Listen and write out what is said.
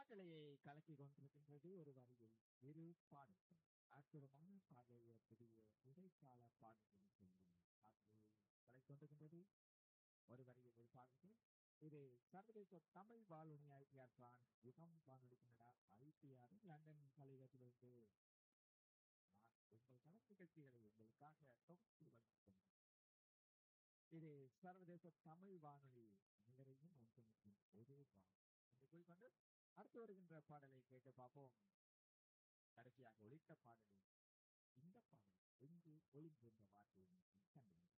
காற்றலையை கலக்கி கொண்டிருக்கின்றது ஒரு வரியில் இரு பாடல்கள் அற்புதமான பாடலிய புதிய இடைக்கால பாடல்கள் சொல்லி காற்றலையை கலக்கி கொண்டிருக்கின்றது ஒரு வரியில் ஒரு பாடல்கள் இது சர்வதேச தமிழ் வானொலி ஐடிஆர் பிரான்ஸ் யுகம் வானொலி கனடா ஐடிஆர் லண்டன் கலையகத்திலிருந்து நான் உங்கள் கணக்கு நிகழ்ச்சிகளை உங்களுக்காக தொகுத்து வழங்குகிறேன் இது சர்வதேச தமிழ் வானொலி அனைவரையும் ஒன்றிணைக்கும் ஒரே வானொலி என்று கூறிக்கொண்டு அடுத்து வருகின்ற பாடலை கேட்டு பார்ப்போம் கடைசியாக ஒலித்த பாடலில் இந்த பாடல் எங்கு ஒளிந்திருந்த வார்த்தையை கண்டுபிடிக்கும்